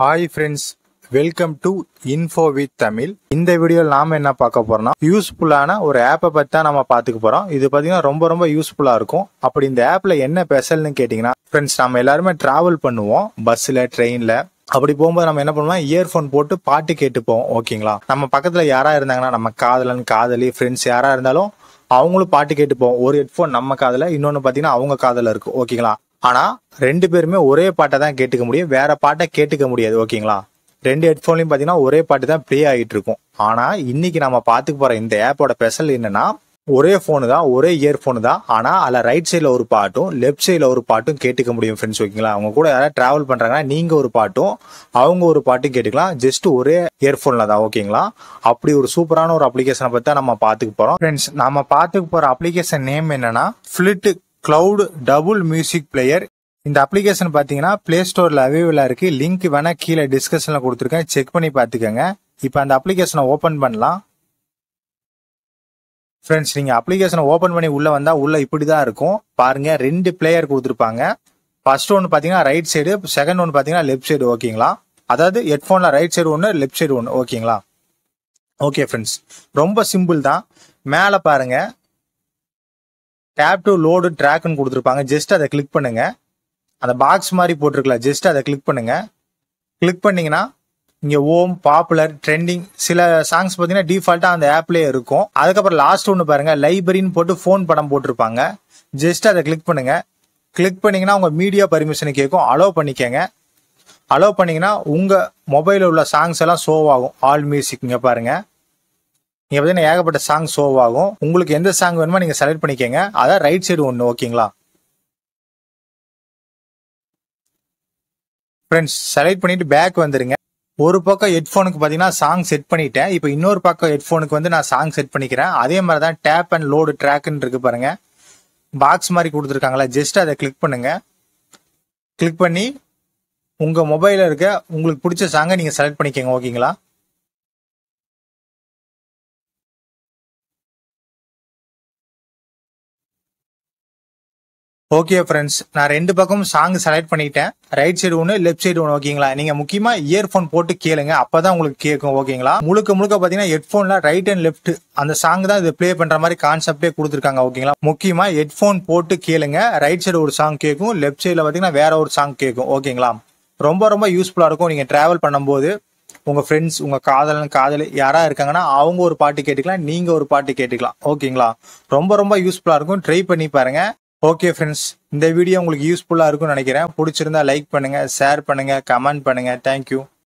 hi friends welcome to info with Tamil இந்த வீடியோவில் நாம என்ன பார்க்க போறோம்னா யூஸ்ஃபுல்லான ஒரு ஆப்பை பற்றி தான் நம்ம பார்த்துக்க போறோம் இது பார்த்தீங்கன்னா ரொம்ப ரொம்ப யூஸ்ஃபுல்லாக இருக்கும் அப்படி இந்த ஆப்பில் என்ன ஸ்பெஷல்னு கேட்டிங்கன்னா ஃப்ரெண்ட்ஸ் நம்ம எல்லாருமே டிராவல் பண்ணுவோம் பஸ்ஸில் ட்ரெயினில் அப்படி போகும்போது நம்ம என்ன பண்ணுவோம் இயர்ஃபோன் போட்டு பாட்டு கேட்டு போவோம் ஓகேங்களா நம்ம பக்கத்தில் யாரா இருந்தாங்கன்னா நம்ம காதலன் காதலி ஃப்ரெண்ட்ஸ் யாரா இருந்தாலும் அவங்களும் பாட்டு கேட்டு போவோம் ஒரு ஹெட்ஃபோன் நம்ம காதுல இன்னொன்னு பாத்தீங்கன்னா அவங்க காதுல இருக்கு ஓகேங்களா ஆனா ரெண்டு பேருமே ஒரே பாட்டை தான் கேட்டுக்க முடியும் வேற பாட்டை கேட்டுக்க முடியாது ஓகேங்களா ரெண்டு ஹெட்ஃபோன்லயும் பாத்தீங்கன்னா ஒரே பாட்டு தான் ப்ளே ஆகிட்டு இருக்கும் ஆனா இன்னைக்கு நம்ம பாத்துக்க போற இந்த ஆப்போட ஸ்பெஷல் என்னன்னா ஒரே ஃபோனு தான் ஒரே இயர்ஃபோனு தான் ஆனா அதுல ரைட் சைடில் ஒரு பாட்டும் லெஃப்ட் சைடில் ஒரு பாட்டும் கேட்டுக்க முடியும் ஃப்ரெண்ட்ஸ் ஓகேங்களா அவங்க கூட யாராவது டிராவல் பண்றாங்கன்னா நீங்க ஒரு பாட்டும் அவங்க ஒரு பாட்டும் கேட்டுக்கலாம் ஜஸ்ட் ஒரே இயர்ஃபோன்ல தான் ஓகேங்களா அப்படி ஒரு சூப்பரான ஒரு அப்ளிகேஷனை பத்தி தான் நம்ம பாத்துக்க போறோம் ஃப்ரெண்ட்ஸ் நம்ம பாத்துக்க போற அப்ளிகேஷன் நேம் என்னன்னா flit cloud double music player இந்த அப்ளிகேஷன் பாத்தீங்கன்னா பிளே ஸ்டோர்ல அவைலபிளா இருக்கு லிங்க் வேணா கீழே டிஸ்கஷன்ல கொடுத்துருக்கேன் செக் பண்ணி பாத்துக்கோங்க இப்போ அந்த அப்ளிகேஷனை ஓபன் பண்ணலாம் ஃப்ரெண்ட்ஸ் நீங்க அப்ளிகேஷனை ஓபன் பண்ணி உள்ள வந்தா உள்ள இப்படி தான் இருக்கும் பாருங்க ரெண்டு பிளேயர் கொடுத்துருப்பாங்க ஃபர்ஸ்ட் ஒன்று பாத்தீங்கன்னா ரைட் சைடு செகண்ட் ஒன்று பாத்தீங்கன்னா லெஃப்ட் சைடு ஓகேங்களா அதாவது ஹெட்ஃபோன்ல ரைட் சைடு ஒன்று லெஃப்ட் சைடு ஒன்று ஓகேங்களா ஓகே ஃப்ரெண்ட்ஸ் ரொம்ப சிம்பிள் தான் மேலே பாருங்க டேப் டு லோடு ட்ராக்னு கொடுத்துருப்பாங்க ஜஸ்ட் அதை கிளிக் பண்ணுங்க அந்த பாக்ஸ் மாதிரி போட்டிருக்கலாம் ஜஸ்ட் அதை கிளிக் பண்ணுங்க கிளிக் பண்ணீங்கன்னா இங்க ஓம் பாப்புலர் ட்ரெண்டிங் சில சாங்ஸ் பார்த்தீங்கன்னா டிஃபால்ட்டா அந்த ஆப்லேயே இருக்கும் அதுக்கப்புறம் லாஸ்ட் ஒன்று பாருங்க லைப்ரரின்னு போட்டு ஃபோன் படம் போட்டிருப்பாங்க ஜஸ்ட் அதை கிளிக் பண்ணுங்க கிளிக் பண்ணீங்கன்னா உங்க மீடியா பர்மிஷன் கேட்கும் அலோவ் பண்ணிக்கங்க அலோவ் பண்ணீங்கன்னா உங்க மொபைலில் உள்ள சாங்ஸ் எல்லாம் ஷோ ஆகும் ஆல் மியூசிக் இங்க பாருங்க இங்க பார்த்தீங்கன்னா ஏகப்பட்ட சாங் ஷோ ஆகும் உங்களுக்கு எந்த சாங் வேணுமோ நீங்க செலக்ட் பண்ணிக்கங்க அதான் ரைட் சைடு ஒன்று ஓகேங்களா ஃப்ரெண்ட்ஸ் செலக்ட் பண்ணிட்டு பேக் வந்துருங்க ஒரு பக்கம் ஹெட்ஃபோனுக்கு பார்த்தீங்கன்னா சாங் செட் பண்ணிட்டேன் இப்போ இன்னொரு பக்கம் ஹெட்ஃபோனுக்கு வந்து நான் சாங் செட் பண்ணிக்கிறேன் அதே மாதிரி தான் டேப் அண்ட் லோடு ட்ராக்னு இருக்கு பாருங்க பாக்ஸ் மாதிரி கொடுத்துருக்காங்களா ஜஸ்ட் அதை கிளிக் பண்ணுங்க கிளிக் பண்ணி உங்க மொபைலில் இருக்க உங்களுக்கு பிடிச்ச சாங்கை நீங்க செலக்ட் பண்ணிக்கோங்க ஓகேங்களா ஓகே ஃப்ரெண்ட்ஸ் நான் ரெண்டு பக்கமும் சாங் செலக்ட் பண்ணிட்டேன் ரைட் சைடு ஒன்று லெஃப்ட் சைடு ஒன்று ஓகேங்களா நீங்க முக்கியமா இயர்ஃபோன் போட்டு கேளுங்க அப்பதான் உங்களுக்கு கேட்கும் ஓகேங்களா முழுக்க முழுக்க பாத்தீங்கன்னா ஹெட்ஃபோன்ல ரைட் அண்ட் லெஃப்ட் அந்த சாங் தான் இது ப்ளே பண்ற மாதிரி கான்செப்டே கொடுத்துருக்காங்க ஓகேங்களா முக்கியமா ஹெட்ஃபோன் போட்டு கேளுங்க ரைட் சைடு ஒரு சாங் கேட்கும் லெஃப்ட் சைடுல பாத்தீங்கன்னா வேற ஒரு சாங் கேட்கும் ஓகேங்களா ரொம்ப ரொம்ப யூஸ்ஃபுல்லா இருக்கும் நீங்க டிராவல் பண்ணும்போது உங்க ஃப்ரெண்ட்ஸ் உங்க காதலன் காதலி யாரா இருக்காங்கன்னா அவங்க ஒரு பாட்டு கேட்டுக்கலாம் நீங்க ஒரு பாட்டு கேட்டுக்கலாம் ஓகேங்களா ரொம்ப ரொம்ப யூஸ்ஃபுல்லா இருக்கும் ட்ரை பண்ணி பாருங்க ஓகே ஃப்ரெண்ட்ஸ் இந்த வீடியோ உங்களுக்கு யூஸ்ஃபுல்லா இருக்கும்னு நினைக்கிறேன் பிடிச்சிருந்தா லைக் பண்ணுங்க ஷேர் பண்ணுங்க கமெண்ட் பண்ணுங்க தேங்க்யூ